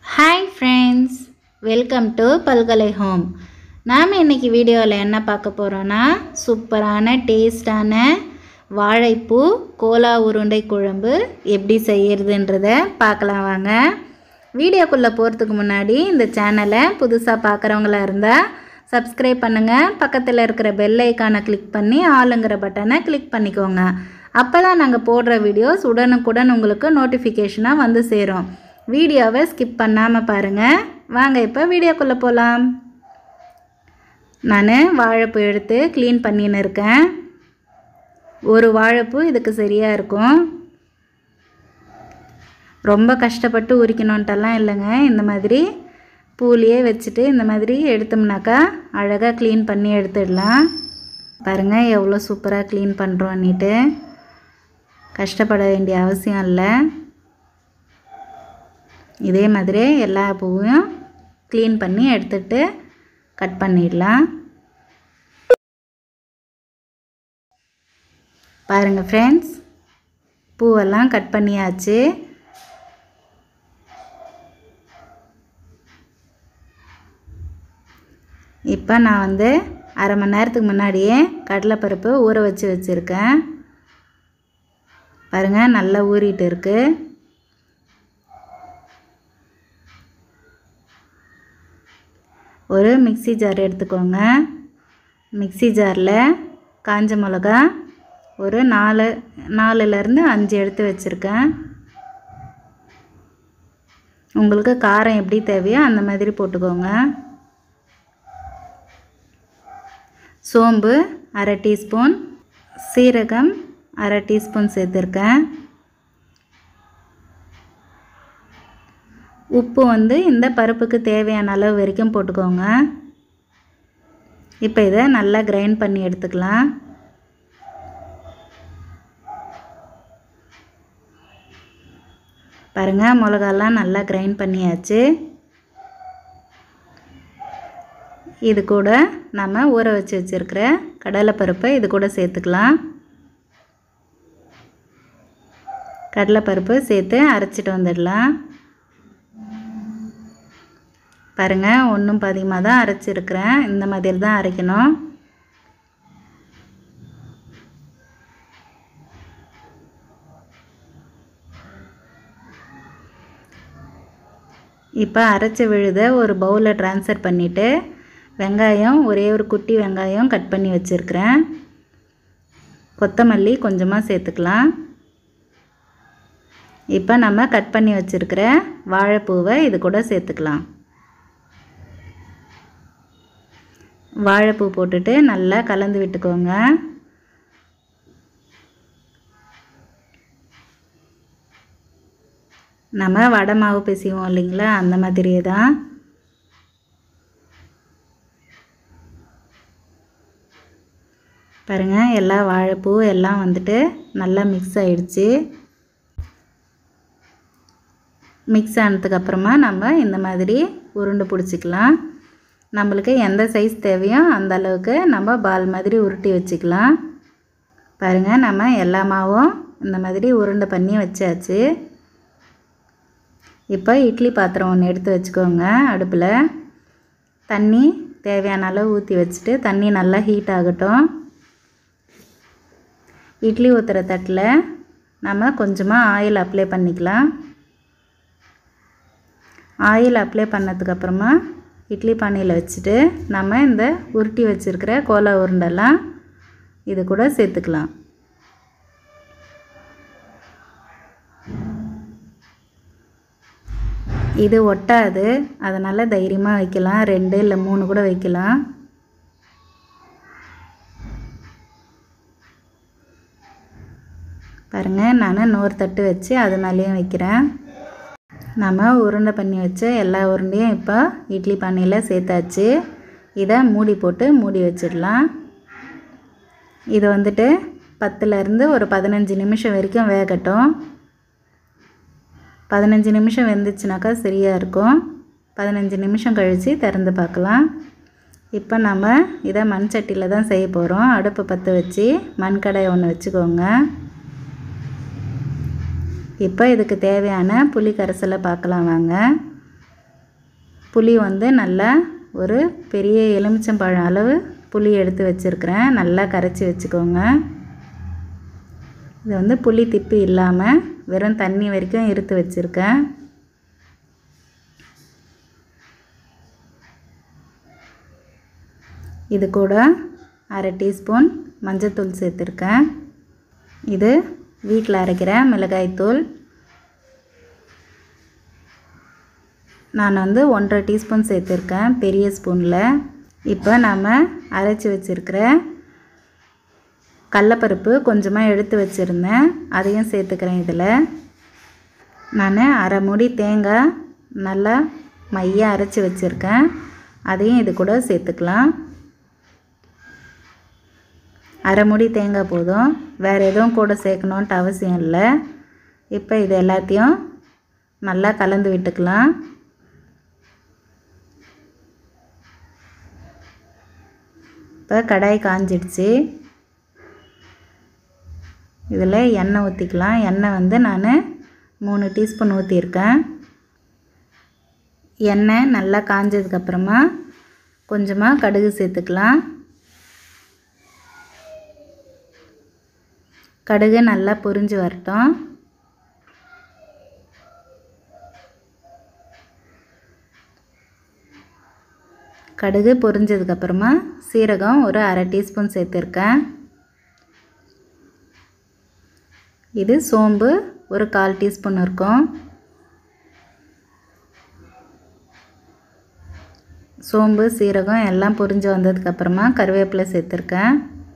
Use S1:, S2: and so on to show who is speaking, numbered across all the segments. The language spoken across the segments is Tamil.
S1: hi friends welcome to Palkalai home நாம் இன்னைக்கு வீடியோவில் என்ன பார்க்க போகிறோன்னா சூப்பரான டேஸ்டான வாழைப்பூ கோலா உருண்டை குழம்பு எப்படி செய்யறதுன்றத பார்க்கலாம் வாங்க வீடியோக்குள்ளே போகிறதுக்கு முன்னாடி இந்த சேனலை புதுசாக பார்க்குறவங்களா இருந்தால் சப்ஸ்கிரைப் பண்ணுங்கள் பக்கத்தில் இருக்கிற பெல் ஐக்கானை கிளிக் பண்ணி ஆளுங்கிற பட்டனை கிளிக் பண்ணிக்கோங்க அப்போ தான் நாங்கள் போடுற வீடியோஸ் உடனுக்குடன் உங்களுக்கு நோட்டிஃபிகேஷனாக வந்து சேரும் வீடியோவை ஸ்கிப் பண்ணாமல் பாருங்கள் வாங்க இப்போ வீடியோக்குள்ளே போகலாம் நான் வாழைப்பூ எடுத்து க்ளீன் பண்ணின்னு இருக்கேன் ஒரு வாழைப்பூ இதுக்கு சரியாக இருக்கும் ரொம்ப கஷ்டப்பட்டு உரிக்கணுன்ட்டெல்லாம் இல்லைங்க இந்த மாதிரி பூலியே வச்சுட்டு இந்த மாதிரி எடுத்தோம்னாக்கா அழகாக க்ளீன் பண்ணி எடுத்துடலாம் பாருங்கள் எவ்வளோ சூப்பராக க்ளீன் பண்ணுறோன்னிட்டு கஷ்டப்பட வேண்டிய அவசியம் இல்லை இதே மாதிரி எல்லா பூவையும் க்ளீன் பண்ணி எடுத்துட்டு கட் பண்ணிடலாம் பாருங்கள் ஃப்ரெண்ட்ஸ் பூவெல்லாம் கட் பண்ணியாச்சு இப்போ நான் வந்து அரை மணி நேரத்துக்கு முன்னாடியே கடலைப்பருப்பு ஊற வச்சு வச்சுருக்கேன் பாருங்கள் நல்லா ஊறிட்டு இருக்குது ஒரு மிக்ஸி ஜார் எடுத்துக்கோங்க மிக்ஸி ஜாரில் காஞ்ச மிளகா ஒரு நாலு நாலுலேருந்து அஞ்சு எடுத்து வச்சுருக்கேன் உங்களுக்கு காரம் எப்படி தேவையோ அந்த மாதிரி போட்டுக்கோங்க சோம்பு அரை டீஸ்பூன் சீரகம் அரை டீஸ்பூன் சேர்த்துருக்கேன் உப்பு வந்து இந்த பருப்புக்கு தேவையான அளவு வரைக்கும் போட்டுக்கோங்க இப்போ இதை நல்லா கிரைண்ட் பண்ணி எடுத்துக்கலாம் பாருங்கள் மிளகாலாம் நல்லா கிரைண்ட் பண்ணியாச்சு இது கூட நம்ம ஊற வச்சு வச்சுருக்கிற கடலைப்பருப்பை இது கூட சேர்த்துக்கலாம் கடலைப்பருப்பு சேர்த்து அரைச்சிட்டு வந்துடலாம் பாருங்கள் ஒன்றும் பதிகமாக தான் அரைச்சிருக்கிறேன் இந்த மாதிரி தான் அரைக்கணும் இப்போ அரைச்சி விழுத ஒரு பவுலில் ட்ரான்ஸ்ஃபர் பண்ணிவிட்டு வெங்காயம் ஒரே ஒரு குட்டி வெங்காயம் கட் பண்ணி வச்சுருக்கிறேன் கொத்தமல்லி கொஞ்சமாக சேர்த்துக்கலாம் இப்போ நம்ம கட் பண்ணி வச்சுருக்கிற வாழைப்பூவை இது கூட சேர்த்துக்கலாம் வாழைப்பூ போட்டுட்டு நல்லா கலந்து விட்டுக்கோங்க நம்ம வடை மாவு பிசைவோம் இல்லைங்களா அந்த மாதிரியே தான் பாருங்கள் எல்லா வாழைப்பூ எல்லாம் வந்துட்டு நல்லா மிக்ஸ் ஆயிடுச்சு மிக்ஸ் ஆனதுக்கப்புறமா நம்ம இந்த மாதிரி உருண்டை பிடிச்சிக்கலாம் நம்மளுக்கு எந்த சைஸ் தேவையோ அந்த அளவுக்கு நம்ம பால் மாதிரி உருட்டி வச்சுக்கலாம் பாருங்கள் நம்ம எல்லா மாவும் இந்த மாதிரி உருண்டை பண்ணி வச்சாச்சு இப்போ இட்லி பாத்திரம் ஒன்று எடுத்து வச்சுக்கோங்க அடுப்பில் தண்ணி தேவையான அளவு ஊற்றி வச்சுட்டு தண்ணி நல்லா ஹீட் ஆகட்டும் இட்லி ஊற்றுற தட்டில் நம்ம கொஞ்சமாக ஆயில் அப்ளை பண்ணிக்கலாம் ஆயில் அப்ளை பண்ணதுக்கப்புறமா இட்லி பானையில் வச்சுட்டு நம்ம இந்த உருட்டி வச்சுருக்கிற கோலா உருண்டெல்லாம் இது கூட சேர்த்துக்கலாம் இது ஒட்டாது அதனால் தைரியமாக வைக்கலாம் ரெண்டு இல்லை மூணு கூட வைக்கலாம் பாருங்கள் நான் நூறு தட்டு வச்சு அது மேலேயும் வைக்கிறேன் நம்ம உருண்டை பண்ணி வச்ச எல்லா உருண்டையும் இப்போ இட்லி பானையில் சேர்த்தாச்சு இதை மூடி போட்டு மூடி வச்சிடலாம் இது வந்துட்டு பத்துலேருந்து ஒரு பதினஞ்சு நிமிஷம் வரைக்கும் வேகட்டும் பதினஞ்சு நிமிஷம் வெந்துச்சுனாக்கா சரியாக இருக்கும் பதினஞ்சு நிமிஷம் கழித்து திறந்து பார்க்கலாம் இப்போ நம்ம இதை மண் சட்டியில் தான் செய்ய போகிறோம் அடுப்பை பற்ற வச்சு மண் கடாய் ஒன்று வச்சுக்கோங்க இப்போ இதுக்கு தேவையான புளி கரைசலை பார்க்கலாம் வாங்க புளி வந்து நல்லா ஒரு பெரிய எலுமிச்சம்பழம் அளவு புளி எடுத்து வச்சுருக்கிறேன் நல்லா கரைச்சி வச்சுக்கோங்க இது வந்து புளி திப்பி இல்லாமல் வெறும் தண்ணி வரைக்கும் இருத்து வச்சுருக்கேன் இது கூட அரை டீஸ்பூன் மஞ்சத்தூள் சேர்த்துருக்கேன் இது வீட்டில் அரைக்கிற மிளகாய்த்தூள் நான் வந்து ஒன்றரை டீஸ்பூன் சேர்த்துருக்கேன் பெரிய ஸ்பூனில் இப்போ நாம் அரைச்சி வச்சுருக்கிற கடலப்பருப்பு கொஞ்சமாக எடுத்து வச்சுருந்தேன் அதையும் சேர்த்துக்கிறேன் இதில் நான் அரை மூடி தேங்காய் நல்லா மையாக அரைச்சி வச்சுருக்கேன் அதையும் இது கூட சேர்த்துக்கலாம் அரை மூடி தேங்காய் போதும் வேறு எதுவும் கூட சேர்க்கணுன்ட்டு அவசியம் இல்லை இப்போ இது எல்லாத்தையும் நல்லா கலந்து விட்டுக்கலாம் இப்போ கடாய் காஞ்சிடுச்சு இதில் எண்ணெய் ஊற்றிக்கலாம் எண்ணெய் வந்து நான் மூணு டீஸ்பூன் ஊற்றிருக்கேன் எண்ணெய் நல்லா காஞ்சதுக்கப்புறமா கொஞ்சமாக கடுகு சேர்த்துக்கலாம் கடுகு நல்லா பொரிஞ்சு வரட்டும் கடுகு பொரிஞ்சதுக்கப்புறமா சீரகம் ஒரு அரை டீஸ்பூன் சேர்த்துருக்கேன் இது சோம்பு ஒரு கால் டீஸ்பூன் இருக்கும் சோம்பு சீரகம் எல்லாம் பொரிஞ்சு வந்ததுக்கப்புறமா கருவேப்பிலை சேர்த்துருக்கேன்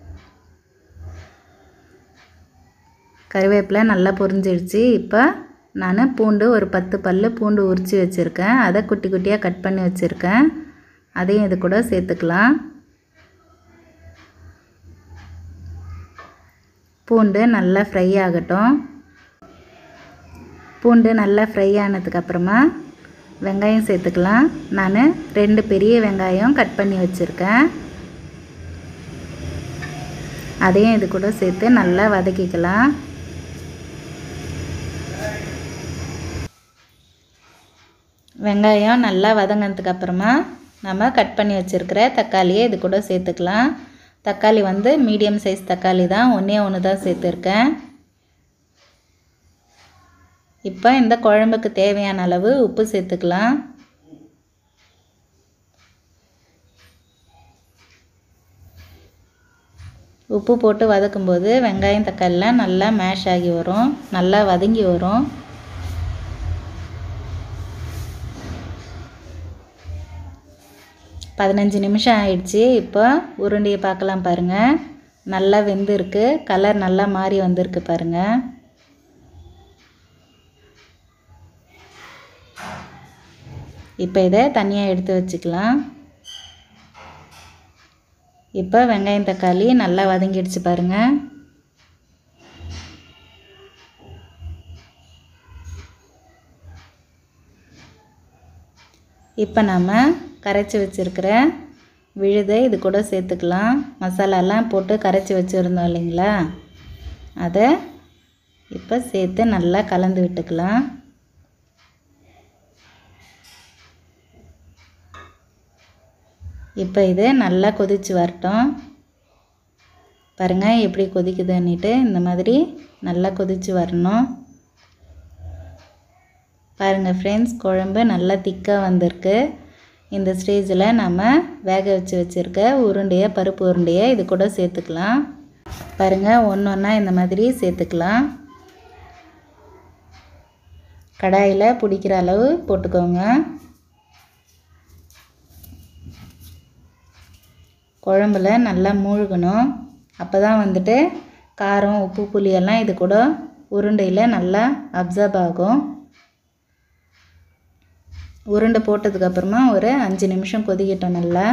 S1: கருவேப்பிலை நல்லா பொரிஞ்சிடுச்சு இப்போ நான் பூண்டு ஒரு பத்து பல் பூண்டு உரித்து வச்சுருக்கேன் அதை குட்டி குட்டியாக கட் பண்ணி வச்சுருக்கேன் அதையும் இது கூட சேர்த்துக்கலாம் பூண்டு நல்லா ஃப்ரை ஆகட்டும் பூண்டு நல்லா ஃப்ரை ஆனதுக்கப்புறமா வெங்காயம் சேர்த்துக்கலாம் நான் ரெண்டு பெரிய வெங்காயம் கட் பண்ணி வச்சுருக்கேன் அதையும் இது கூட சேர்த்து நல்லா வதக்கிக்கலாம் வெங்காயம் நல்லா வதங்கினதுக்கு அப்புறமா நம்ம கட் பண்ணி வச்சுருக்கிற தக்காளியை இது கூட சேர்த்துக்கலாம் தக்காளி வந்து மீடியம் சைஸ் தக்காளி தான் ஒன்றே ஒன்று தான் சேர்த்துருக்கேன் இப்போ இந்த குழம்புக்கு தேவையான அளவு உப்பு சேர்த்துக்கலாம் உப்பு போட்டு வதக்கும்போது வெங்காயம் தக்காளிலாம் நல்லா மேஷ் ஆகி வரும் நல்லா வதங்கி வரும் பதினஞ்சு நிமிஷம் ஆயிடுச்சு இப்போ உருண்டையை பார்க்கலாம் பாருங்கள் நல்லா வெந்திருக்கு கலர் நல்லா மாறி வந்திருக்கு பாருங்கள் இப்போ இதை தனியாக எடுத்து வச்சுக்கலாம் இப்போ வெங்காயம் தக்காளி நல்லா வதங்கிடுச்சு பாருங்கள் இப்போ நம்ம கரைச்சி வச்சுருக்கிற விழுதை இது கூட சேர்த்துக்கலாம் மசாலாலாம் போட்டு கரைச்சி வச்சுருந்தோம் இல்லைங்களா அதை இப்போ சேர்த்து நல்லா கலந்து விட்டுக்கலாம் இப்போ இது நல்லா கொதித்து வரட்டும் பாருங்கள் எப்படி கொதிக்குதுன்னுட்டு இந்த மாதிரி நல்லா கொதித்து வரணும் பாருங்கள் ஃப்ரெண்ட்ஸ் குழம்பு நல்லா திக்காக வந்திருக்கு இந்த ஸ்டேஜில் நம்ம வேக வச்சு வச்சுருக்க உருண்டையை பருப்பு உருண்டையை இது கூட சேர்த்துக்கலாம் பாருங்கள் ஒன்று ஒன்றா இந்த மாதிரி சேர்த்துக்கலாம் கடாயில் பிடிக்கிற அளவு போட்டுக்கோங்க குழம்புல நல்லா மூழ்கணும் அப்போ தான் வந்துட்டு காரம் உப்பு புளியெல்லாம் இது கூட உருண்டையில் நல்லா அப்சர்வ் ஆகும் உருண்டை போட்டதுக்கப்புறமா ஒரு அஞ்சு நிமிஷம் கொதிக்கட்டும் நல்லா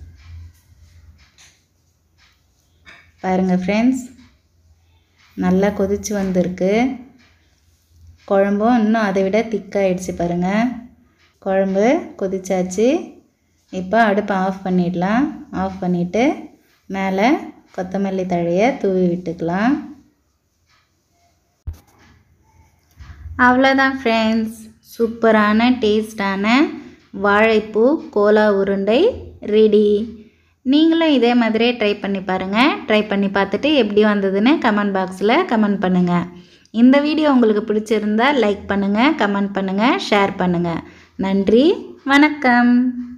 S1: பாருங்கள் ஃப்ரெண்ட்ஸ் நல்லா கொதித்து வந்திருக்கு குழம்பும் இன்னும் அதை விட திக்காயிடுச்சு பாருங்கள் குழம்பு கொதிச்சாச்சு இப்போ அடுப்பை ஆஃப் பண்ணிடலாம் ஆஃப் பண்ணிவிட்டு மேலே கொத்தமல்லி தழையை தூவி விட்டுக்கலாம் அவ்வளோதான் ஃப்ரெண்ட்ஸ் சூப்பரான டேஸ்டான வாழைப்பூ கோலா உருண்டை ரெடி நீங்களும் இதே மாதிரியே ட்ரை பண்ணி பாருங்கள் ட்ரை பண்ணி பார்த்துட்டு எப்படி வந்ததுன்னு கமெண்ட் பாக்ஸில் கமெண்ட் பண்ணுங்கள் இந்த வீடியோ உங்களுக்கு பிடிச்சிருந்தா லைக் பண்ணுங்கள் கமெண்ட் பண்ணுங்கள் ஷேர் பண்ணுங்கள் நன்றி வணக்கம்